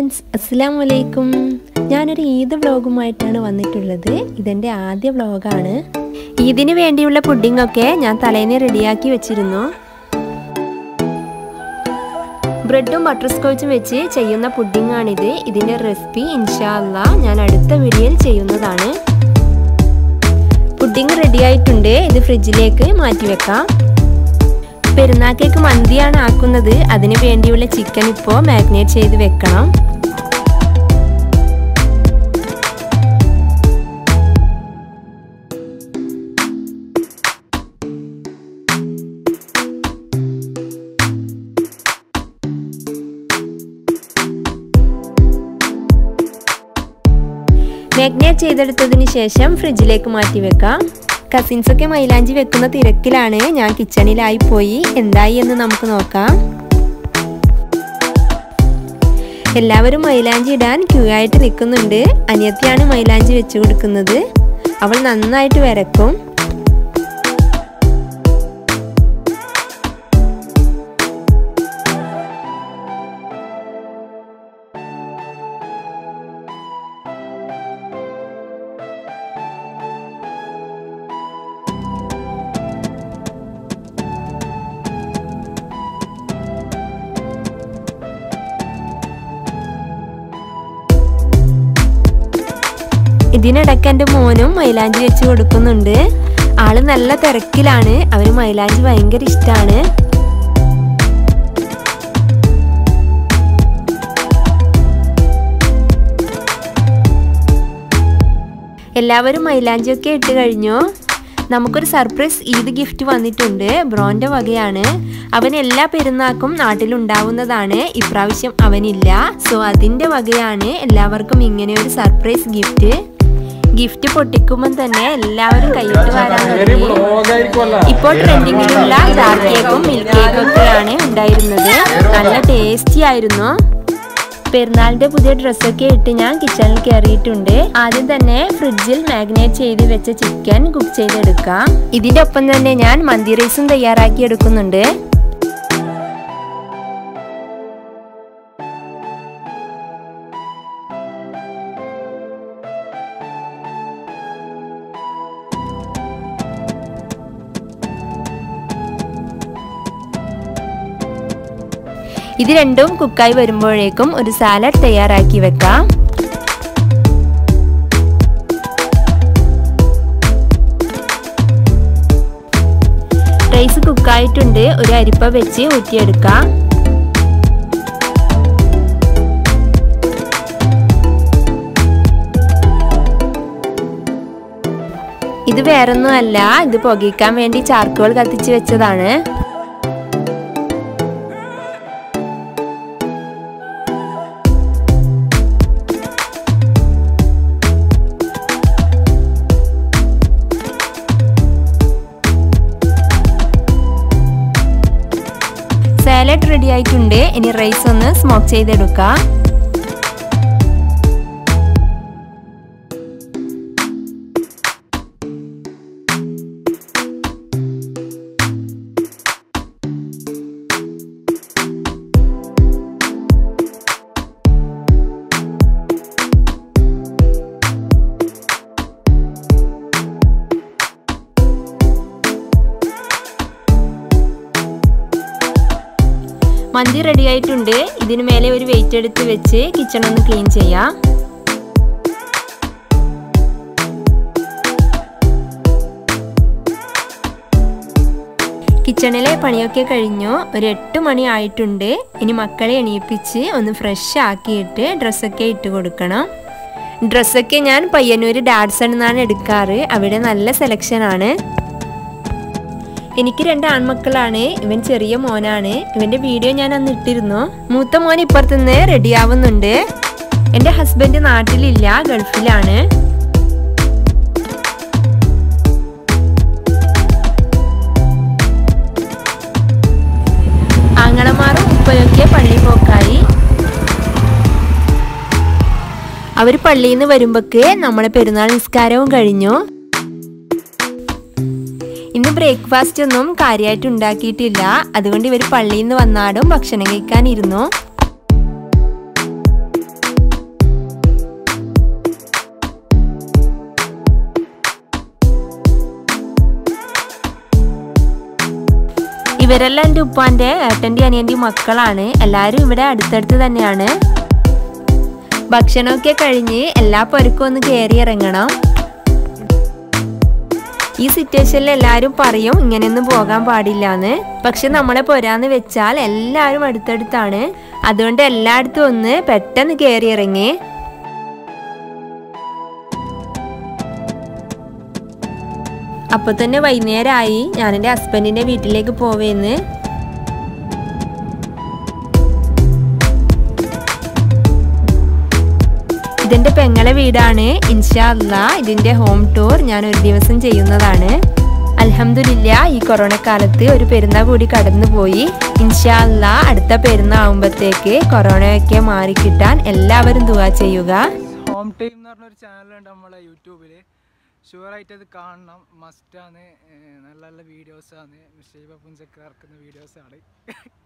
friends അസ്സാം വലൈക്കും ഞാനൊരു ഈദ് വ്ളോഗുമായിട്ടാണ് വന്നിട്ടുള്ളത് ഇതെൻ്റെ ആദ്യ വ്ളോഗാണ് ഈദിന് വേണ്ടിയുള്ള പുഡിംഗ് ഒക്കെ ഞാൻ തലേന്ന് റെഡിയാക്കി വെച്ചിരുന്നു ബ്രെഡും ബട്ടർ സ്കോച്ചും വെച്ച് ചെയ്യുന്ന പുഡിംഗാണിത് ഇതിൻ്റെ റെസിപ്പി ഇൻഷാല്ല ഞാൻ അടുത്ത വീഡിയോയിൽ ചെയ്യുന്നതാണ് പുഡിംഗ് റെഡി ആയിട്ടുണ്ട് ഇത് ഫ്രിഡ്ജിലേക്ക് മാറ്റി വെക്കാം പെരുന്നാക്കേക്ക് മന്തിയാണ് ആക്കുന്നത് അതിന് വേണ്ടിയുള്ള ചിക്കൻ ഇപ്പോൾ മാഗ്നേറ്റ് ചെയ്ത് വെക്കണം മാഗ്നേറ്റ് ചെയ്തെടുത്തതിന് ശേഷം ഫ്രിഡ്ജിലേക്ക് മാറ്റി വെക്കാം കസിൻസ് ഒക്കെ മൈലാഞ്ചി വെക്കുന്ന തിരക്കിലാണ് ഞാൻ കിച്ചണിലായി പോയി എന്തായി എന്ന് നമുക്ക് നോക്കാം എല്ലാവരും മൈലാഞ്ചി ഇടാൻ ക്യൂ ആയിട്ട് നിൽക്കുന്നുണ്ട് അനിയത്തിയാണ് മൈലാഞ്ചി വെച്ചു കൊടുക്കുന്നത് അവൾ നന്നായിട്ട് വരക്കും ഇതിനിടയ്ക്ക് എൻ്റെ മോനും മൈലാഞ്ചി വെച്ച് കൊടുക്കുന്നുണ്ട് ആള് നല്ല തിരക്കിലാണ് അവന് മൈലാഞ്ചി ഭയങ്കര ഇഷ്ടമാണ് എല്ലാവരും മൈലാഞ്ചിയൊക്കെ ഇട്ട് കഴിഞ്ഞു നമുക്കൊരു സർപ്രൈസ് ഈദ് ഗിഫ്റ്റ് വന്നിട്ടുണ്ട് ബ്രോന്റെ വകയാണ് അവൻ എല്ലാ പെരുന്നാക്കും നാട്ടിലുണ്ടാവുന്നതാണ് ഇപ്രാവശ്യം അവനില്ല സോ അതിൻ്റെ വകയാണ് എല്ലാവർക്കും ഇങ്ങനെ ഒരു സർപ്രൈസ് ഗിഫ്റ്റ് ഗിഫ്റ്റ് പൊട്ടിക്കുമ്പോൾ തന്നെ എല്ലാവരും കൈയിട്ട് വരാൻ തുടങ്ങി ഇപ്പോൾ ട്രെൻഡിങ്ങിലുള്ള ഡാർക്ക് കേക്കും മിൽക്ക് കേക്കും ഒക്കെയാണ് ഉണ്ടായിരുന്നത് നല്ല ടേസ്റ്റി ആയിരുന്നു പെരുന്നാളിന്റെ പുതിയ ഡ്രസ്സൊക്കെ ഇട്ട് ഞാൻ കിച്ചണിൽ കയറിയിട്ടുണ്ട് ആദ്യം തന്നെ ഫ്രിഡ്ജിൽ മാഗ്നേറ്റ് ചെയ്ത് വെച്ച ചിക്കൻ കുക്ക് ചെയ്തെടുക്കാം ഇതിന്റെ ഒപ്പം തന്നെ ഞാൻ മന്തി റൈസും തയ്യാറാക്കി എടുക്കുന്നുണ്ട് ഇത് രണ്ടും കുക്കായി വരുമ്പോഴേക്കും ഒരു സാലഡ് തയ്യാറാക്കി വെക്കാം റൈസ് കുക്കായിട്ടുണ്ട് ഒരു അരിപ്പ വെച്ച് ഊറ്റിയെടുക്കാം ഇത് വേറൊന്നുമല്ല ഇത് പുകയ്ക്കാൻ വേണ്ടി ചാർക്കോൾ കത്തിച്ച് വെച്ചതാണ് സാലഡ് റെഡി ആയിട്ടുണ്ട് ഇനി റൈസ് ഒന്ന് സ്മോക്ക് ചെയ്തെടുക്കാം മന്തി റെഡി ആയിട്ടുണ്ട് ഇതിന് മേലെ ഒരു വെയിറ്റ് എടുത്ത് വെച്ച് കിച്ചൺ ഒന്ന് ക്ലീൻ ചെയ്യാം കിച്ചണിലെ പണിയൊക്കെ കഴിഞ്ഞു ഒരു എട്ട് മണി ആയിട്ടുണ്ട് ഇനി മക്കളെ എണീപ്പിച്ച് ഒന്ന് ഫ്രഷ് ആക്കിയിട്ട് ഡ്രസ്സൊക്കെ ഇട്ട് കൊടുക്കണം ഡ്രസ്സൊക്കെ ഞാൻ പയ്യന്നൂർ ഡാഡ്സൺ എന്നാണ് എടുക്കാറ് അവിടെ നല്ല സെലക്ഷനാണ് എനിക്ക് രണ്ട് ആൺമക്കളാണ് ഇവൻ ചെറിയ മോനാണ് ഇവന്റെ വീഡിയോ ഞാൻ അന്ന് ഇട്ടിരുന്നു മൂത്ത മോൻ ഇപ്പുറത്തുനിന്ന് റെഡി ആവുന്നുണ്ട് എൻ്റെ ഹസ്ബൻഡ് നാട്ടിലില്ല ഗൾഫിലാണ് ആങ്ങളമാറും ഉപ്പയൊക്കെ പള്ളി പോക്കായി അവർ പള്ളിയിൽ നിന്ന് വരുമ്പോഴേക്ക് നമ്മളെ പെരുന്നാൾ നിസ്കാരവും കഴിഞ്ഞു ഇന്ന് ബ്രേക്ക്ഫാസ്റ്റ് ഒന്നും കാര്യമായിട്ട് ഉണ്ടാക്കിയിട്ടില്ല അതുകൊണ്ട് ഇവർ പള്ളിയിൽ നിന്ന് വന്നാടും ഭക്ഷണം കഴിക്കാനിരുന്നു ഇവരെല്ലാം എൻ്റെ ഉപ്പാൻ്റെ ഏട്ടൻ്റെ അനിയൻ്റെ മക്കളാണ് എല്ലാവരും ഇവിടെ അടുത്തടുത്ത് തന്നെയാണ് ഭക്ഷണമൊക്കെ കഴിഞ്ഞ് എല്ലാ പൊരുക്കും ഒന്ന് കയറി ഇറങ്ങണം ഈ സിറ്റുവേഷനിൽ എല്ലാവരും പറയും ഇങ്ങനെയൊന്നും പോകാൻ പാടില്ല എന്ന് പക്ഷെ നമ്മളെ പോരാന്ന് വെച്ചാൽ എല്ലാവരും അടുത്തടുത്താണ് അതുകൊണ്ട് എല്ലായിടത്തും ഒന്ന് പെട്ടെന്ന് കയറി ഇറങ്ങി അപ്പൊ തന്നെ വൈകുന്നേരമായി ഞാൻ എൻ്റെ ഹസ്ബൻഡിന്റെ വീട്ടിലേക്ക് പോവേന്ന് ഇതിന്റെ പെങ്ങളെ വീടാണ് ഇൻഷാ അല്ലാ ഇതിന്റെ ഹോം ടൂർ ഞാൻ ഒരു ദിവസം ചെയ്യുന്നതാണ് അൽഹംദുലില്ല ഈ കൊറോണ കാലത്ത് ഒരു പെരുന്നാൾ കൂടി കടന്നുപോയി ഇൻഷാ അല്ലാ അടുത്ത പെരുന്നാൾ ആവുമ്പത്തേക്ക് കൊറോണയൊക്കെ മാറിക്കിട്ടാൻ എല്ലാവരും ദുവാ ചെയ്യുക ഹോം ടൈം എന്ന് പറഞ്ഞൊരു ചാനലുണ്ട് നമ്മളെ യൂട്യൂബിൽ ഷുവറായിട്ട് അത് കാണണം മസ്റ്റാണ് നല്ല നല്ല വീഡിയോസാണ് മിഷൈബ പുഞ്ചക്ക് ഇറക്കുന്ന വീഡിയോസാണ്